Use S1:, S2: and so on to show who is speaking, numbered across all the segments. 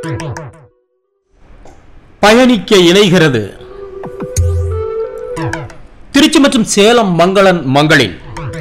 S1: பயணிக்க இணைகிறது திருச்சி மற்றும் சேலம் மங்களன் மங்களின்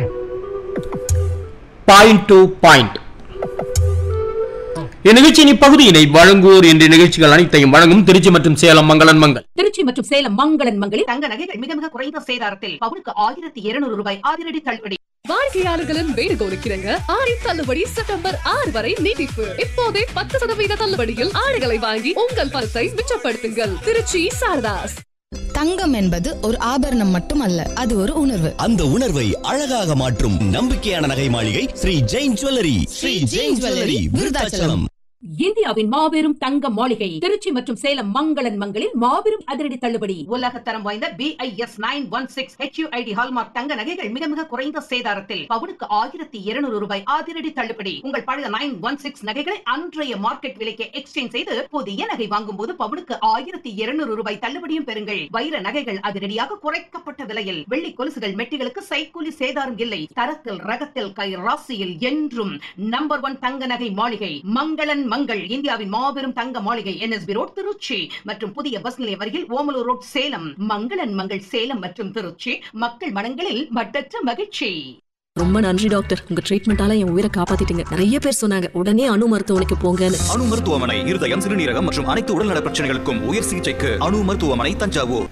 S1: பாயிண்ட் டு பாயிண்ட் இந்நிகழ்ச்சியின் இப்பகுதியினை வழங்குவோர் என்ற நிகழ்ச்சிகள் அனைத்தையும் வழங்கும் திருச்சி மற்றும் சேலம் மங்களன் மங்கள்
S2: திருச்சி மற்றும் சேலம் மங்களன் மங்களில்
S3: தங்க நகைகள் மிக மிக குறைந்த சேதாரத்தில் பவுனுக்கு ஆயிரத்தி இருநூறு ரூபாய் அதிரடி தள்ளுபடி
S4: வாடிக்கையாளர்களின் வேண்டுகோளுக்கிறங்க ஆடி தள்ளுபடி செப்டம்பர் ஆறு வரை நீட்டிப்பு இப்போதே பத்து சதவீத தள்ளுபடியில் ஆடைகளை வாங்கி உங்கள் பணத்தை மிச்சப்படுத்துங்கள் திருச்சி சாரதாஸ்
S5: தங்கம் என்பது ஒரு ஆபரணம் மட்டுமல்ல அது ஒரு உணர்வு
S6: அந்த உணர்வை அழகாக மாற்றும் நம்பிக்கையான நகை மாளிகை ஸ்ரீ ஜெயின் ஜுவல்லரி ஸ்ரீ ஜெயின் ஜுவல்லரி விருதாச்சலம்
S2: இந்தியாவின் மாபெரும் தங்க மாளிகை திருச்சி மற்றும் சேலம் மங்களன் மங்களில் மாபெரும் அதிரடி தள்ளுபடி
S3: உலக தரம் வாய்ந்த BIS nine one six HUID hallmark தங்க நகைகள் மிக மிக குறைந்த சேதாரத்தில் பவுனுக்கு ஆயிரத்தி இருநூறு ரூபாய் அதிரடி தள்ளுபடி உங்கள் பழைய நைன் ஒன் சிக்ஸ் நகைகளை அன்றைய மார்க்கெட் விலைக்கு எக்ஸ்சேஞ்ச் செய்து புதிய நகை வாங்கும் போது பவுனுக்கு ஆயிரத்தி இருநூறு ரூபாய் தள்ளுபடியும் பெறுங்கள் வைர நகைகள் அதிரடியாக குறைக்கப்பட்ட விலையில் வெள்ளி கொலுசுகள் மெட்டிகளுக்கு சைக்கூலி சேதாரம் இல்லை தரத்தில் ரகத்தில் கை ராசியில் என்றும் நம்பர் ஒன் தங்க நகை மாளிகை மங்களன் மங்கள் இந்தியாவின் மாபெரும் தங்க மாளிகை என்எஸ்பி ரோட் திருச்சி மற்றும் புதிய பஸ் நிலையம் அருகில் ஓமலூர் ரோட் சேலம் மங்களன் மங்கள் சேலம் மற்றும் திருச்சி மக்கள் மனங்களில் மட்டற்ற மகிழ்ச்சி
S4: ரொம்ப நன்றி டாக்டர் உங்க ட்ரீட்மெண்டால என் உயிரை காப்பாத்திட்டீங்க நிறைய பேர் சொன்னாங்க உடனே அணு மருத்துவமனைக்கு போங்கன்னு
S7: அணு மருத்துவமனை இருதயம் சிறுநீரகம் மற்றும் அனைத்து உடல்நல பிரச்சனைகளுக்கும் உயர் சிகிச்சைக்கு அணு மருத்துவமனை தஞ்சாவூர்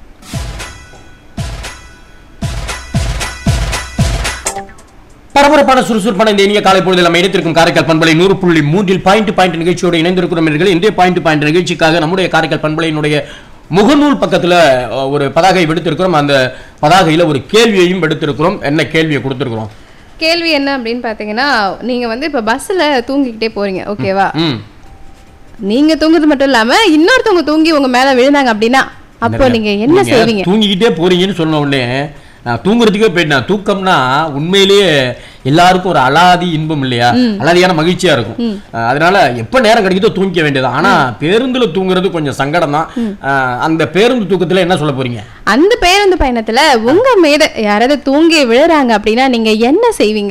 S1: பரபரப்பான சுறுசுறுப்பான இந்த இனிய காலை பொழுதில் நம்ம இணைத்திருக்கும் காரைக்கால் பண்பலை நூறு புள்ளி மூன்றில் பாயிண்ட் பாயிண்ட் நிகழ்ச்சியோடு இணைந்திருக்கிறோம் என்று இன்றைய பாயிண்ட் பாயிண்ட் நிகழ்ச்சிக்காக நம்முடைய காரைக்கால் பண்பலையினுடைய முகநூல் பக்கத்துல அஹ், ஒரு பதாகை விடுத்திருக்கிறோம் அந்த பதாகையில ஒரு கேள்வியையும் எடுத்திருக்கிறோம் என்ன கேள்வியை கொடுத்திருக்கிறோம்
S8: கேள்வி என்ன அப்படின்னு பார்த்தீங்கன்னா நீங்க வந்து இப்போ பஸ்ஸில் தூங்கிக்கிட்டே போறீங்க ஓகேவா
S1: ம்
S8: நீங்க தூங்குறது மட்டும் இல்லாம இன்னொருத்தவங்க தூங்கி உங்க மேல விழுந்தாங்க அப்படின்னா அப்போ நீங்க என்ன
S1: நீங்க
S8: செய்வீங்க
S1: தூங்கிக்கிட்டே போறீங்கன்னு சொன்ன உடனே நான் தூங்குறதுக்கே போயிட்டேன் தூக்கம்னா உண்மையிலேயே எல்லாருக்கும் ஒரு அலாதி இன்பம் இல்லையா அலாதியான மகிழ்ச்சியா இருக்கும் அஹ் அதனால எப்ப நேரம் கிடைக்குதோ தூங்கிக்க வேண்டியது ஆனா பேருந்துல தூங்குறது கொஞ்சம் சங்கடம் தான் அஹ் அந்த பேருந்து தூக்கத்துல என்ன சொல்ல போறீங்க
S8: அந்த பேருந்து பயணத்துல உங்க மீது யாராவது தூங்கி விழுறாங்க அப்படின்னா நீங்க என்ன செய்வீங்க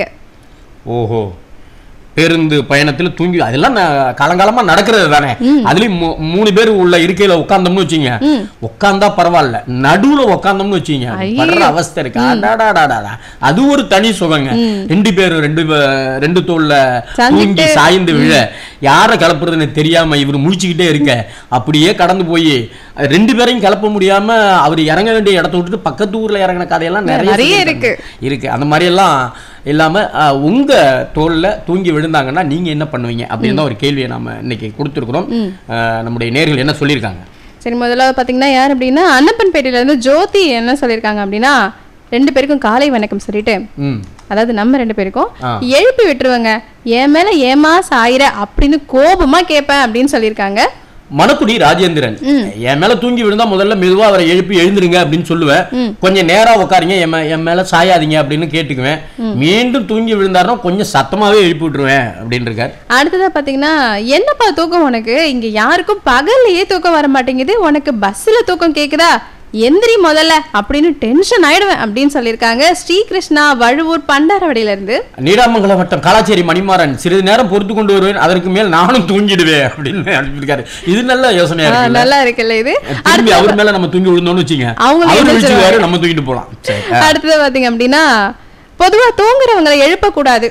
S1: ஓஹோ பேருந்து பயணத்துல தூங்கி அதெல்லாம் நான் காலங்காலமா நடக்கிறது தானே அதுலயும் மூ- மூணு பேர் உள்ள இருக்கையில உட்கார்ந்தோம்னு வச்சீங்க உட்கார்ந்தா பரவாயில்ல நடுவுல உட்கார்ந்தோம்னு வச்சீங்க
S8: ஐயோ.
S1: படுற அவஸ்தை இருக்கு அடாடாடாடாடா. அது ஒரு தனி சுகங்க ரெண்டு பேரும் ரெண்டு பே- ரெண்டு தோல்ல
S8: சாஞ்சிட்டு.
S1: தூங்கி சாய்ந்து விழ யார கிளப்புறதுன்னு தெரியாம இவர் முழிச்சுக்கிட்டே இருக்க அப்படியே கடந்து போய் ரெண்டு பேரையும் கிளப்ப முடியாம அவர் இறங்க வேண்டிய இடத்த விட்டுட்டு பக்கத்து ஊர்ல இறங்கின கதையெல்லாம் நிறைய
S8: நிறைய
S1: சொல்லியிருக்காங்க.
S8: இருக்கு.
S1: இருக்கு அந்த மாதிரி எல்லாம் இல்லாம அஹ், உங்க தோல்ல தூங்கி விழுந்தாங்கன்னா நீங்க என்ன பண்ணுவீங்க அப்படின்னு தான் ஒரு கேள்வியை நாம இன்னைக்கு கொடுத்துருக்குறோம் அஹ், நம்முடைய நேர்கள் என்ன சொல்லியிருக்காங்க
S8: சரி முதல்ல பாத்தீங்கன்னா யார் அப்படின்னா அன்னப்பன்பேட்டையில இருந்து ஜோதி என்ன சொல்லியிருக்காங்க அப்படின்னா ரெண்டு பேருக்கும் காலை வணக்கம் சொல்லிட்டு
S1: ம்
S8: அதாவது நம்ம ரெண்டு பேருக்கும்
S1: ஆ.
S8: எழுப்பி விட்டுருவாங்க என் மேல ஏமா சாயிர அப்படின்னு கோபமா கேட்பேன் அப்படின்னு சொல்லியிருக்காங்க
S1: மணக்குடி ராஜேந்திரன் என் மேல தூங்கி விழுந்தா முதல்ல மெதுவா அவரை எழுப்பி எழுந்துருங்க அப்படின்னு சொல்லுவேன் கொஞ்சம் நேரா உட்காருங்க என் மே- என் மேல சாயாதீங்க அப்படின்னு கேட்டுக்குவேன் மீண்டும் தூங்கி விழுந்தாருன்னா கொஞ்சம் சத்தமாவே எழுப்பி விட்டுருவேன் அப்படின்னு இருக்கார்
S8: அடுத்ததா பாத்தீங்கன்னா என்னப்பா தூக்கம் உனக்கு இங்க யாருக்கும் பகல்லையே தூக்கம் வர மாட்டேங்குது உனக்கு பஸ்ல தூக்கம் கேக்குதா எந்திரி முதல்ல அப்படின்னு டென்ஷன் ஆயிடுவேன் அப்படின்னு சொல்லியிருக்காங்க ஸ்ரீகிருஷ்ணா வழுவூர் பண்டாரவடியில இருந்து
S1: நீடாமங்கலம் வட்டம் காலாச்சேரி மணிமாறன் சிறிது நேரம் பொறுத்து கொண்டு வருவேன் அதற்கு மேல் நானும் தூங்கிடுவேன் அப்படின்னு அனுப்பியிருக்காரு இது நல்ல யோசனையா
S8: ஆ,
S1: இருக்குல்ல
S8: நல்லா இருக்குல்ல இது
S1: திரும்பி
S8: அடுத்ததா
S1: அவர் மேல நம்ம தூங்கி விழுந்தோம்னு வச்சுங்க
S8: அவங்களே
S1: அவர்
S8: எந்திரிச்சிருவாரு.
S1: விழிச்சுவாரு நம்ம தூங்கிட்டு போலாம் சரி ஆ.
S8: அடுத்தது பாத்தீங்க அப்படின்னா பொதுவா தூங்குறவங்களை எழுப்பக்கூடாது